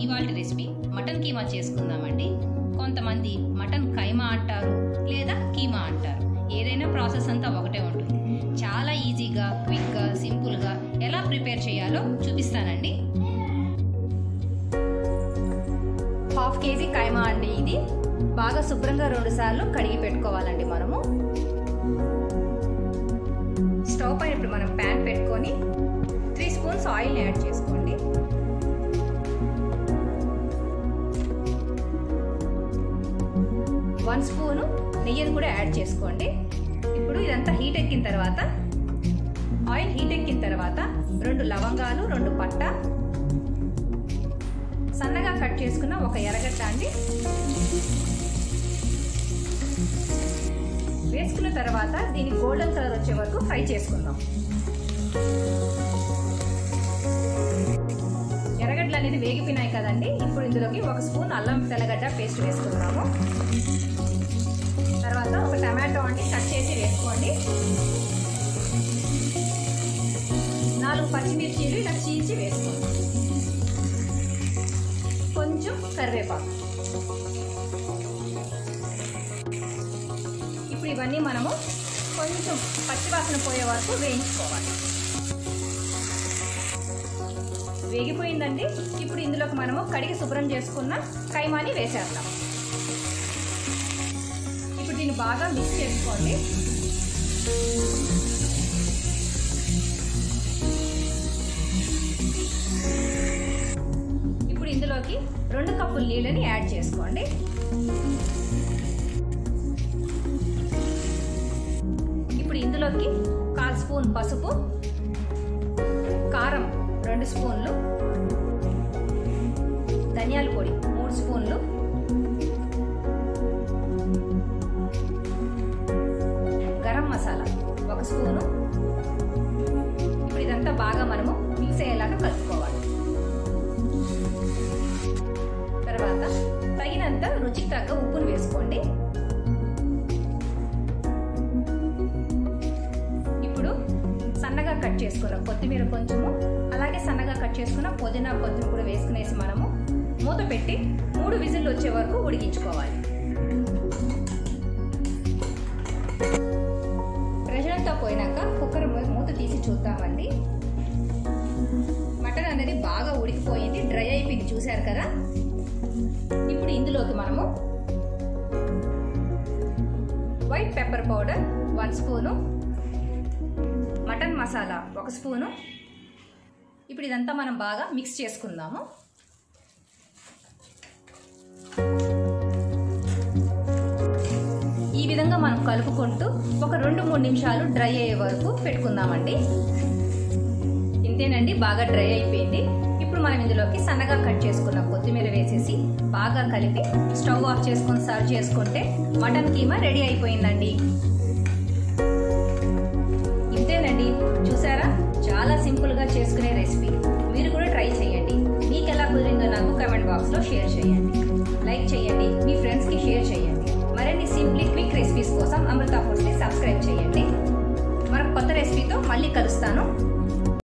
ఇవాళ recipe mutton keema చేసుకుందామండి కొంతమంది మటన్ కైమా అంటారు లేదా కీమా అంటారు ఏదైనా ప్రాసెస్ అంతా ఒకటే ఉంటుంది చాలా ఈజీగా క్విక్గా సింపుల్గా ఎలా ప్రిపేర్ చేయాలో చూపిస్తానండి హాఫ్ కేజీ కైమా అండి ఇది బాగా శుభ్రంగా రెండు సార్లు కడిగి పెట్టుకోవాలండి మనము స్టవ్ పైన ఇప్పుడు మనం ప్యాన్ పెట్టుకొని త్రీ స్పూన్స్ ఆయిల్ యాడ్ చేసుకోండి వన్ స్పూను నెయ్యిని కూడా యాడ్ చేసుకోండి ఇప్పుడు ఇదంతా హీట్ ఎక్కిన తర్వాత ఆయిల్ హీట్ ఎక్కిన తర్వాత రెండు లవంగాలు రెండు పట్ట సన్నగా కట్ చేసుకున్న ఒక ఎర్రగడ్డ అండి వేసుకున్న తర్వాత దీన్ని గోల్డెన్ కలర్ వచ్చే వరకు ఫ్రై చేసుకుందాం ఎర్రగడ్డలు అనేది వేగిపోయినాయి కదండి ఇప్పుడు ఇందులోకి ఒక స్పూన్ అల్లం తెల్లగడ్డ పేస్ట్ వేసుకుందాము తర్వాత ఒక టమాటో అండి కట్ చేసి వేసుకోండి నాలుగు పచ్చిమిర్చీలు ఇలా చీల్చి వేసుకోండి కొంచెం కరివేపాకు ఇప్పుడు ఇవన్నీ మనము కొంచెం పచ్చివాసన పోయే వరకు వేయించుకోవాలి వేగిపోయిందండి ఇప్పుడు ఇందులోకి మనము కడిగి శుభ్రం చేసుకున్న కైమాని వేసేద్దాం ఇప్పుడు దీన్ని బాగా మిక్స్ చేసుకోండి ఇప్పుడు ఇందులోకి రెండు కప్పుల నీళ్ళని యాడ్ చేసుకోండి ఇప్పుడు ఇందులోకి కాల్ స్పూన్ పసుపు కారం రెండు స్పూన్లు ధనియాల పొడి మూడు స్పూన్లు గరం మసాలా ఒక స్పూను ఇప్పుడు ఇదంతా బాగా మనము మిక్స్ అయ్యేలాగా కలుపుకోవాలి తర్వాత తగినంత రుచికి తగ్గ ఉప్పును వేసుకోండి ఇప్పుడు సన్నగా కట్ చేసుకున్న కొత్తిమీర కొంచెము అలాగే సన్నగా కట్ చేసుకున్న పుదీనా కొత్తిమీర కూడా వేసుకునేసి మనము మూత పెట్టి మూడు విజిల్లు వచ్చే వరకు ఉడికించుకోవాలి ప్రెషర్ అంతా పోయినాక కుక్కర్ మూత తీసి చూద్దామండి మటన్ అనేది బాగా ఉడికిపోయింది డ్రై అయిపోయింది చూశారు కదా ఇప్పుడు ఇందులోకి మనము white pepper powder one spoon mutton masala ఒక స్పూను ఇప్పుడు ఇదంతా మనం బాగా మిక్స్ చేసుకుందాము ఈ విధంగా మనం కలుపుకుంటూ ఒక రెండు మూడు నిమిషాలు డ్రై అయ్యే వరకు పెట్టుకుందామండి ఇంతేనండి బాగా డ్రై అయిపోయింది ఇప్పుడు మనం ఇందులోకి సన్నగా కట్ చేసుకున్న కొత్తిమీర వేసేసి బాగా కలిపి స్టవ్ ఆఫ్ చేసుకొని సర్వ్ చేసుకుంటే మటన్ కీమా రెడీ అయిపోయిందండి ఇంతేనండి చూసారా చాలా సింపుల్గా చేసుకునే రెసిపీ మీరు కూడా ట్రై చేయండి మీకు ఎలా కుదిరిందో నాకు కమెంట్ బాక్స్లో షేర్ చేయండి లైక్ చేయండి మీ ఫ్రెండ్స్కి షేర్ చేయండి మరిన్ని సింప్లీ క్విక్ రెసిపీస్ కోసం అమృత ఫుడ్స్ని సబ్స్క్రైబ్ చేయండి మరొక కొత్త రెసిపీతో మళ్ళీ కలుస్తాను